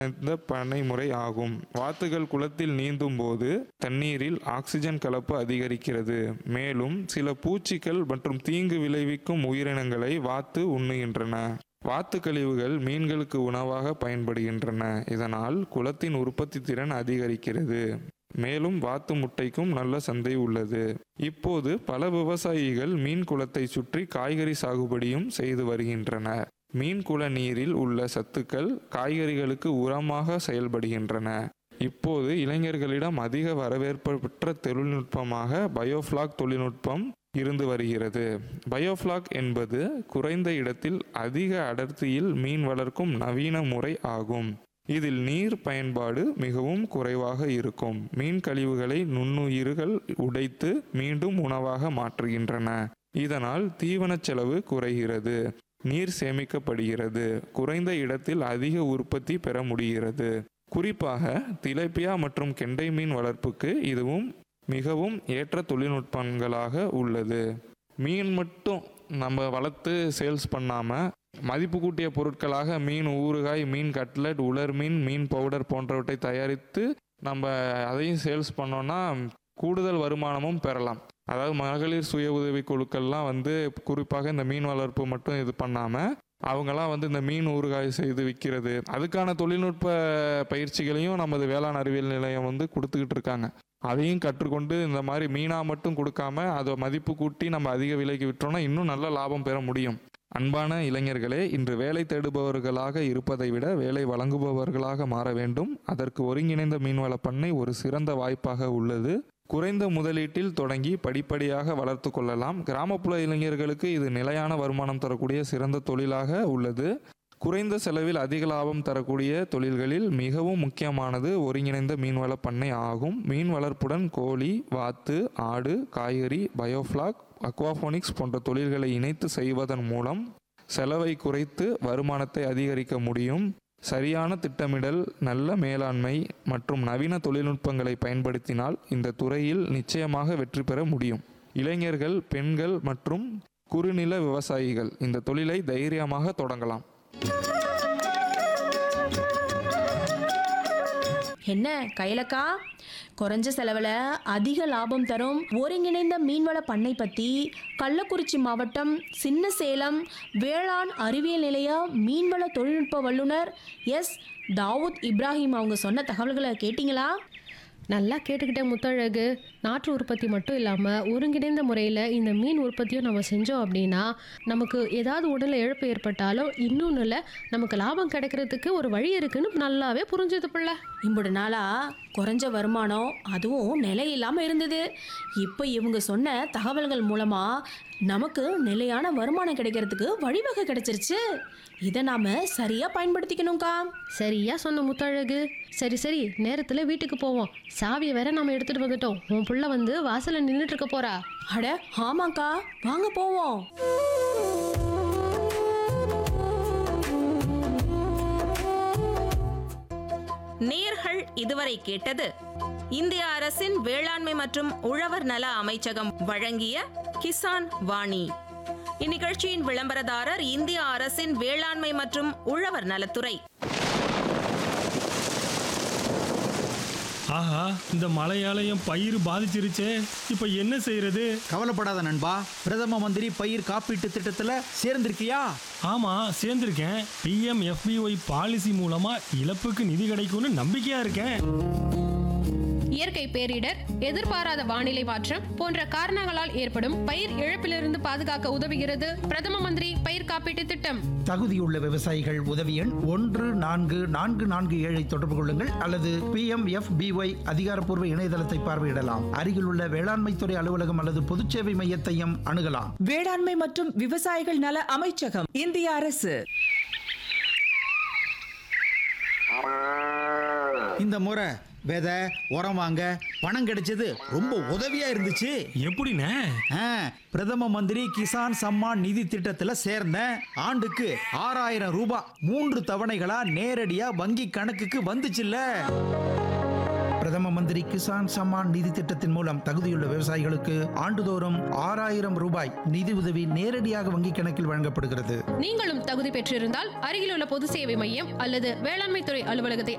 இந்த பண்ணைமுறை ஆகும் வாத்துகள் குளத்தில் நீந்தும் போது தண்ணீரில் ஆக்சிஜன் கலப்பு அதிகரிக்கிறது மேலும் சில பூச்சிகள் மற்றும் தீங்கு விளைவிக்கும் உயிரினங்களை வாத்து உண்ணுகின்றன வாத்து கழிவுகள் மீன்களுக்கு உணவாக பயன்படுகின்றன இதனால் குளத்தின் உற்பத்தி திறன் அதிகரிக்கிறது மேலும் வாத்து முட்டைக்கும் நல்ல சந்தை உள்ளது இப்போது பல விவசாயிகள் மீன் குளத்தை சுற்றி காய்கறி சாகுபடியும் செய்து வருகின்றனர் மீன் குள நீரில் உள்ள சத்துக்கள் காய்கறிகளுக்கு உரமாக செயல்படுகின்றன இப்போது இளைஞர்களிடம் அதிக வரவேற்பு பெற்ற தொழில்நுட்பமாக பயோஃப்ளாக் தொழில்நுட்பம் இருந்து வருகிறது பயோஃப்ளாக் என்பது குறைந்த இடத்தில் அதிக அடர்த்தியில் மீன் வளர்க்கும் நவீன முறை ஆகும் இதில் நீர் பயன்பாடு மிகவும் குறைவாக இருக்கும் மீன் கழிவுகளை நுண்ணுயிர்கள் உடைத்து மீண்டும் உணவாக மாற்றுகின்றன இதனால் தீவனச் செலவு குறைகிறது நீர் சேமிக்கப்படுகிறது குறைந்த இடத்தில் அதிக உற்பத்தி பெற முடிகிறது குறிப்பாக திலேப்பியா மற்றும் கெண்டை மீன் வளர்ப்புக்கு இதுவும் மிகவும் ஏற்ற தொழில்நுட்பங்களாக உள்ளது மீன் மட்டும் நம்ம வளர்த்து சேல்ஸ் பண்ணாமல் மதிப்பு கூட்டிய பொருட்களாக மீன் ஊறுகாய் மீன் கட்லட் உலர் மீன் மீன் பவுடர் போன்றவற்றை தயாரித்து நம்ம அதையும் சேல்ஸ் பண்ணோன்னா கூடுதல் வருமானமும் பெறலாம் அதாவது மகளிர் சுய உதவி குழுக்கள்லாம் வந்து குறிப்பாக இந்த மீன் வளர்ப்பு மட்டும் இது பண்ணாமல் அவங்கெல்லாம் வந்து இந்த மீன் ஊறுகாய் செய்து விற்கிறது அதுக்கான தொழில்நுட்ப பயிற்சிகளையும் நமது வேளாண் அறிவியல் நிலையம் வந்து கொடுத்துக்கிட்டு இருக்காங்க அதையும் கற்றுக்கொண்டு இந்த மாதிரி மீனாக மட்டும் கொடுக்காம அதை மதிப்பு கூட்டி நம்ம அதிக விலைக்கு விற்றோம்னா இன்னும் நல்ல லாபம் பெற முடியும் அன்பான இளைஞர்களே இன்று வேலை தேடுபவர்களாக இருப்பதை விட வேலை வழங்குபவர்களாக மாற வேண்டும் அதற்கு ஒருங்கிணைந்த மீன்வள பண்ணை ஒரு சிறந்த வாய்ப்பாக உள்ளது குறைந்த முதலீட்டில் தொடங்கி படிப்படியாக வளர்த்து கொள்ளலாம் கிராமப்புற இளைஞர்களுக்கு இது நிலையான வருமானம் தரக்கூடிய சிறந்த தொழிலாக உள்ளது குறைந்த செலவில் அதிக லாபம் தரக்கூடிய தொழில்களில் மிகவும் முக்கியமானது ஒருங்கிணைந்த மீன்வள பண்ணை ஆகும் மீன் வளர்ப்புடன் கோழி வாத்து ஆடு காய்கறி பயோஃப்ளாக் அக்வாஃபோனிக்ஸ் போன்ற தொழில்களை இணைத்து செய்வதன் மூலம் செலவை குறைத்து வருமானத்தை அதிகரிக்க முடியும் சரியான திட்டமிடல் நல்ல மேலாண்மை மற்றும் நவீன தொழில்நுட்பங்களை பயன்படுத்தினால் இந்த துறையில் நிச்சயமாக வெற்றி பெற முடியும் இளைஞர்கள் பெண்கள் மற்றும் குறுநில விவசாயிகள் இந்த தொழிலை தைரியமாக தொடங்கலாம் என்ன கைலக்கா குறைஞ்ச செலவில் அதிக லாபம் தரும் ஒருங்கிணைந்த மீன்வள பண்ணை பற்றி கள்ளக்குறிச்சி மாவட்டம் சின்ன சேலம் வேளாண் அறிவியல் நிலைய மீன்வள தொழில்நுட்ப வல்லுனர் எஸ் தாவூத் இப்ராஹிம் அவங்க சொன்ன தகவல்களை கேட்டிங்களா நல்லா கேட்டுக்கிட்டே முத்தழகு நாட்டு உற்பத்தி மட்டும் இல்லாமல் ஒருங்கிணைந்த முறையில் இந்த மீன் உற்பத்தியும் நம்ம செஞ்சோம் அப்படின்னா நமக்கு ஏதாவது உடல்ல இழப்பு ஏற்பட்டாலும் இன்னொன்றுல நமக்கு லாபம் கிடைக்கிறதுக்கு ஒரு வழி இருக்குன்னு நல்லாவே புரிஞ்சுது பிள்ளை இம்புடு நாளா குறைஞ்ச வருமானம் அதுவும் நிலை இல்லாமல் இருந்தது இப்போ இவங்க சொன்ன தகவல்கள் மூலமாக நமக்கு நிலையான வருமானம் கிடைக்கிறதுக்கு வழிவகை கிடைச்சிருச்சு இதை நாம் சரியாக பயன்படுத்திக்கணும்க்கா சரியா சொன்ன முத்தழகு சரி சரி நேரத்தில் வீட்டுக்கு போவோம் சாவியை வேற நம்ம எடுத்துட்டு வந்துட்டோம் உன் புள்ள வந்து வாசல்ல நின்றுட்டு இருக்க போறா அட ஆமாக்கா வாங்க போவோம் நேர்கள் இதுவரை கேட்டது இந்திய அரசின் வேளாண்மை மற்றும் உழவர் நல அமைச்சகம் வழங்கிய கிசான் வாணி இந்நிகழ்ச்சியின் விளம்பரதாரர் இந்திய அரசின் வேளாண்மை மற்றும் உழவர் நலத்துறை ஆஹா இந்த மழையாலயம் பயிர் பாதிச்சிருச்சே இப்போ என்ன செய்யறது கவலைப்படாத நண்பா பிரதம மந்திரி பயிர் காப்பீட்டு திட்டத்துல சேர்ந்திருக்கியா ஆமா சேர்ந்திருக்கேன் பிஎம் எஃபிஒய் பாலிசி மூலமா இழப்புக்கு நிதி கிடைக்கும்னு நம்பிக்கையா இருக்கேன் இயற்கை பேரிடர் எதிர்பாராத வானிலை மாற்றம் போன்ற காரணங்களால் ஏற்படும் பயிர் இழப்பிலிருந்து பாதுகாக்க உதவுகிறது பிரதம மந்திரி பயிர் காப்பீட்டு திட்டம் தகுதியுள்ள விவசாயிகள் உதவி எண் ஒன்று நான்கு நான்கு நான்கு ஏழை தொடர்பு கொள்ளுங்கள் அல்லது பி எம் எஃப் பிஒய் அதிகாரப்பூர்வ இணையதளத்தை பார்வையிடலாம் அருகிலுள்ள வேளாண்மைத்துறை அலுவலகம் அல்லது பொதுச்சேவை மையத்தையும் அணுகலாம் வேளாண்மை மற்றும் விவசாயிகள் நல அமைச்சகம் இந்திய அரசு இந்த முறை விதை உரம் வாங்க பணம் கிடைச்சது ரொம்ப உதவியா இருந்துச்சு எப்படிண்ணே ஆ, பிரதம மந்திரி கிசான் சம்மான் நிதி திட்டத்துல சேர்ந்தேன் ஆண்டுக்கு ஆறாயிரம் ரூபாய் மூன்று தவணைகளா நேரடியா வங்கி கணக்குக்கு வந்துச்சுல்ல பிரதம மந்திரி கிசான் சம்மான் நிதி திட்டத்தின் மூலம் தகுதியுள்ள விவசாயிகளுக்கு ஆண்டுதோறும் ஆறாயிரம் ரூபாய் நிதி உதவி நேரடியாக வங்கிக் கணக்கில் வழங்கப்படுகிறது நீங்களும் தகுதி பெற்றிருந்தால் அருகிலுள்ள பொது சேவை மையம் அல்லது வேளாண்மை துறை அலுவலகத்தை